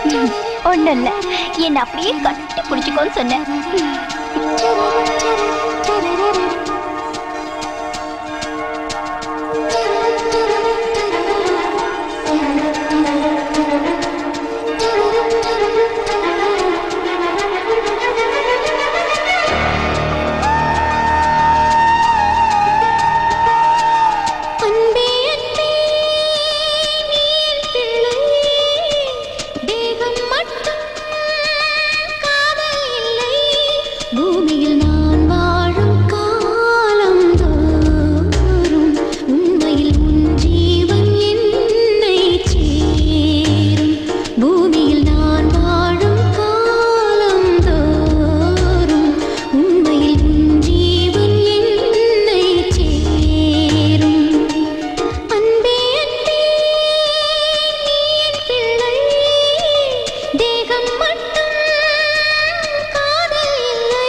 ஒண்ணும் இல்ல என்ன அப்படியே கட்டி பிடிச்சுக்கோன்னு சொன்னேன் அன்பே அன்பே நீ என் பிள்ளை தேகம் மட்டும் காதல் இல்லை பூமியில் நான் வாழும் காலம் தோறும் உண்மையில் உன் ஜீவன் என்னை சேரும் பூமியில் நான் வாழும் காலம் தோறும் உண்மையில் உன் ஜீவன் என்னை சேரும் அன்பே அன்பே நீ என் பிள்ளை தேகம் மட்டும் காதல் இல்லை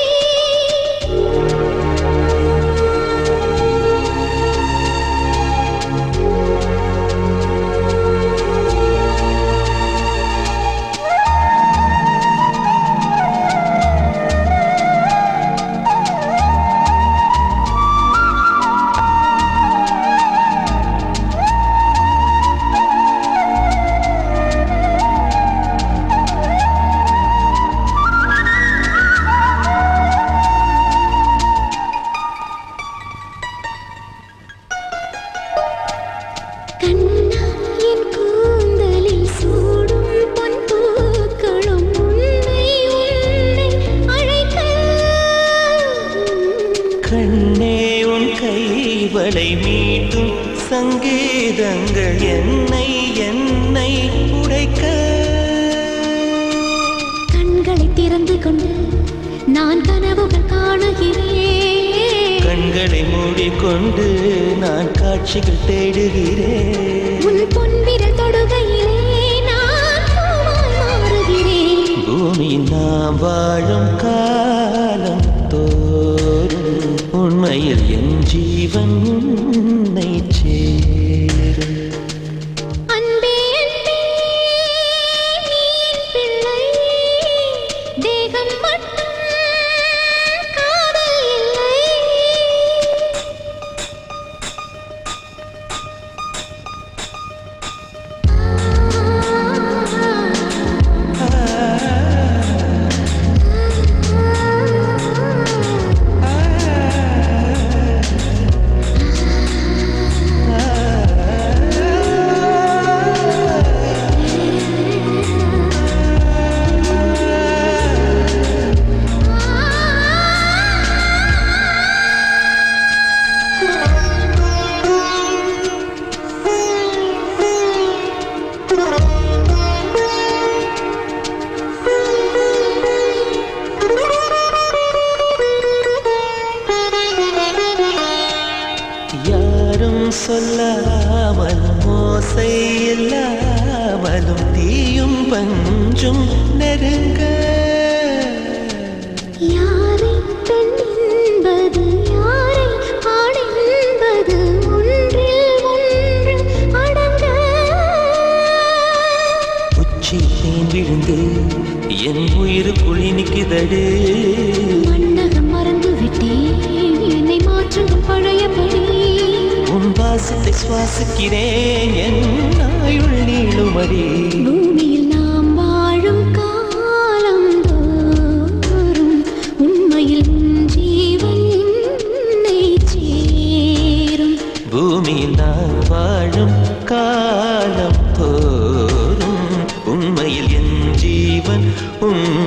கண்ணா என் கூந்தலில் சூடும் பொன் பூக்களும் உன்னை உன்னை அழைக்க கண்ணே உன் கைவளை மீட்டும் சங்கீதங்கள் என்னை என்னை உடைக்க கண்களை திறந்து கொண்டு நான் கனவுகள் காணுகிறேன் கண்களை மூடிக்கொண்டு நான் காட்சிகள் தேடுகிறேன் உன் பொன்விரல் தொடுகையிலே நான் பூவாய் மாறுகிறேன் பூமியில் நாம் வாழும் காலம் தோறும் உண்மையில் என் ஜீவன் உன்னை சேரும் அன்பே அன்பே நீ என் பிள்ளை தேகம் மட்டும் காதல் இல்லை யாரும் சொல்லாமலும் ஓசை இல்லாமலும் தீயும் பஞ்சும் நெருங்க யாரை பெண் என்பது யாரை ஆண் என்பது ஒன்றில் ஒன்று அடங்க உச்சி தேன் விழுந்து என் உயிருக்குள் இனிக்குதடு மன்னகம் மறந்து விட்டேன் என்னை மாற்றும் பழையபடி உன் வாசத்தை சுவாசிக்கிறேன் என் ஆயுள் நீளுமடி பூமியில் நாம் வாழும் காலம் தோறும் உண்மையில் உன் ஜீவன் என்னை சேரும் பூமியில் நான் வாழும் காலம் தோறும் உண்மையில் என் ஜீவன் உன்